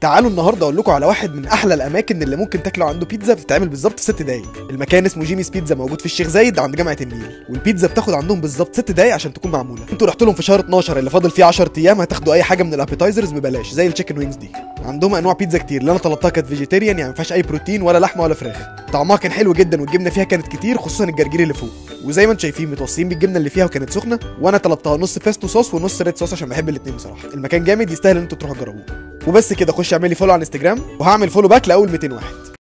تعالوا النهارده اقول لكم على واحد من احلى الاماكن اللي ممكن تاكلوا عنده بيتزا بتتعمل بالظبط في 6 دقايق المكان اسمه جيمي's بيتزا موجود في الشيخ زايد عند جامعه النيل والبيتزا بتاخد عندهم بالظبط 6 دقايق عشان تكون معموله انتوا رحتوا لهم في شهر 12 اللي فاضل فيه 10 ايام هتاخدوا اي حاجه من الابيتايزرز ببلاش زي التشيكن وينجز دي عندهم انواع بيتزا كتير اللي انا طلبتها كانت فيجيتيريان يعني ما فيهاش اي بروتين ولا لحمه ولا فراخ طعمها كان حلو جدا والجبنه فيها كانت كتير خصوصا الجرجير اللي فوق وزي ما انتم شايفين متوصيين بالجبنه اللي فيها وكانت سخنه وانا طلبتها نص بيستو صوص ونص ريد صوص عشان بحب الاثنين بصراحه المكان جامد يستاهل ان انتوا تروحوا تجربوه وبس كده خش اعمل لي فولو على انستجرام وهعمل فولو باك لاول 200 واحد